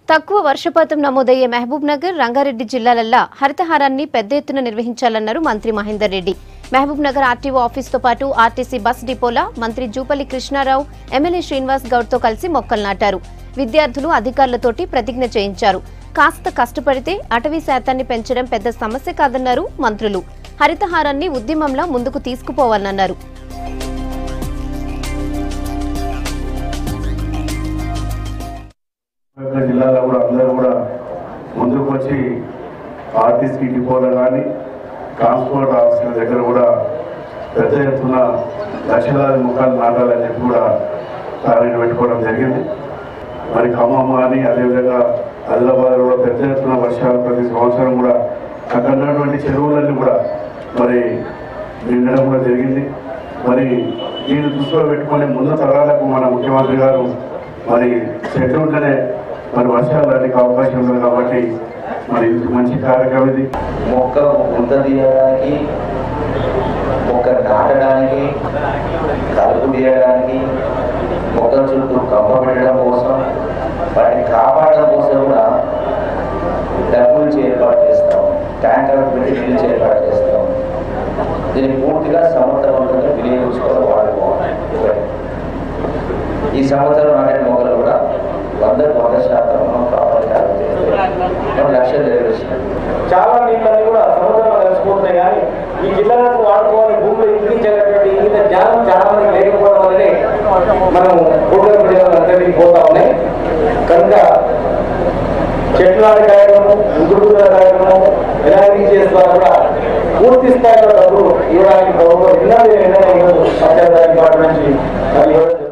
తక్కువ వర్షపాతం నమోదయ్యే మహబూబ్ నగర్ రంగారెడ్డి జిల్లాలల్లా హరితహారాన్ని పెద్ద ఎత్తున నిర్వహించాలన్నారు మంత్రి మహేందర్ రెడ్డి మహబూబ్ నగర్ ఆర్టీఓ ఆఫీస్తో పాటు ఆర్టీసీ బస్ డిపోలా మంత్రి జూపల్లి కృష్ణారావు ఎమ్మెల్యే శ్రీనివాస్ గౌడ్తో కలిసి మొక్కలు నాటారు విద్యార్థులు అధికారులతోటి ప్రతిజ్ఞ చేయించారు కాస్త కష్టపడితే అటవీ శాతాన్ని పెంచడం పెద్ద సమస్య కాదన్నారు మంత్రులు హరితహారాన్ని ఉద్యమంలా ముందుకు తీసుకుపోవాలన్నారు వివిధ జిల్లాలో కూడా అందరూ కూడా ముందుకు వచ్చి ఆర్టీసీ డిపోలో కానీ ట్రాన్స్పోర్ట్ ఆఫీసుల దగ్గర కూడా పెద్ద ఎత్తున లక్షలాది ముఖాలు నాటాలని చెప్పి కూడా టార్గెట్ పెట్టుకోవడం జరిగింది మరి ఖమ్మం కానీ అదేవిధంగా ఆదిలాబాద్ కూడా పెద్ద ఎత్తున వర్షాలు ప్రతి సంవత్సరం కూడా అక్కడ ఉన్నటువంటి చెరువులన్నీ కూడా మరి నిండడం కూడా జరిగింది మరి దీన్ని దృష్టిలో పెట్టుకొని ముందు తరాలకు మన ముఖ్యమంత్రి గారు మరి చెట్లు ఉంటేనే మరి వర్షాలు రానికి అవకాశం ఉంది కాబట్టి మరి ఇది మంచి కార్యక్రమం ఇది మొక్క గుంత తీయడానికి మొక్క నాటడానికి కలుపు తీయడానికి మొక్కల చుట్టూ కప్ప పెట్టడం కోసం వాటిని కాపాడడం కోసం కూడా డబ్బులు ఏర్పాటు చేస్తాం ట్యాంకర్ పెట్టి నీళ్ళు ఏర్పాటు చేస్తాం దీన్ని పూర్తిగా సమర్థవంతంగా వినియోగించుకోవాలి వాడుకోవాలి ఒకటి. ఈ సంవత్సరం నాటిన మొక్కలు కూడా వందకు వంద శాతం మనం కాపాడి చేస్తే మనం లక్ష్యం నెరవేర్చినాం చాలా నీళ్ళని కూడా సముద్రంలో కలిసిపోతున్నాయి కానీ ఈ జిల్లాలకు వాడుకోవాలి భూమిలో ఇంకించేటటువంటి ఇంగిత జ్ఞానం చాలా మందికి లేకపోవడం వల్లనే మనం భూగర్భ జలాలు అందరికీ పోతా ఉన్నాయి కనుక చెట్లు నాటి కార్యక్రమం ముగ్గురుల కార్యక్రమం ఎలాంటి చేస్తున్నా కూడా పూర్తి స్థాయిలో డబ్బులు ఇవ్వడానికి ప్రభుత్వం నిన్న నిర్ణయం పంచాయతీ డిపార్ట్మెంట్ నుంచి అది ఇవ్వడం జరిగింది.